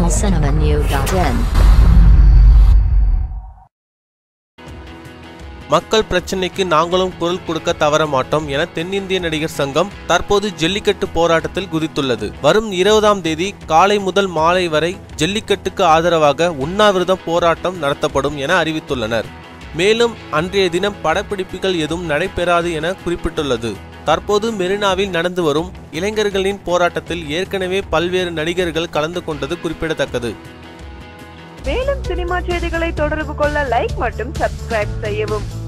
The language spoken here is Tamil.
tamilcinemanew.in மக்கள் பிரச்சினைக்கு நாங்களும் குரல் கொடுக்க தவற மாட்டோம் என தென்னிந்திய நடிகர் சங்கம் தற்போது ஜல்லிக்கட்டு போராட்டத்தில் குதித்துள்ளது வரும் இருபதாம் தேதி காலை முதல் மாலை வரை ஜல்லிக்கட்டுக்கு ஆதரவாக உண்ணாவிரதம் போராட்டம் நடத்தப்படும் என அறிவித்துள்ளனர் மேலும் அன்றைய தினம் படப்பிடிப்புகள் எதுவும் நடைபெறாது என குறிப்பிட்டுள்ளது தற்போது மெரினாவில் நடந்து வரும் இளைஞர்களின் போராட்டத்தில் ஏற்கனவே பல்வேறு நடிகர்கள் கலந்து கொண்டது குறிப்பிடத்தக்கது மேலும் சினிமா செய்திகளை தொடர்பு கொள்ள லைக் மற்றும் சப்ஸ்கிரைப் செய்யவும்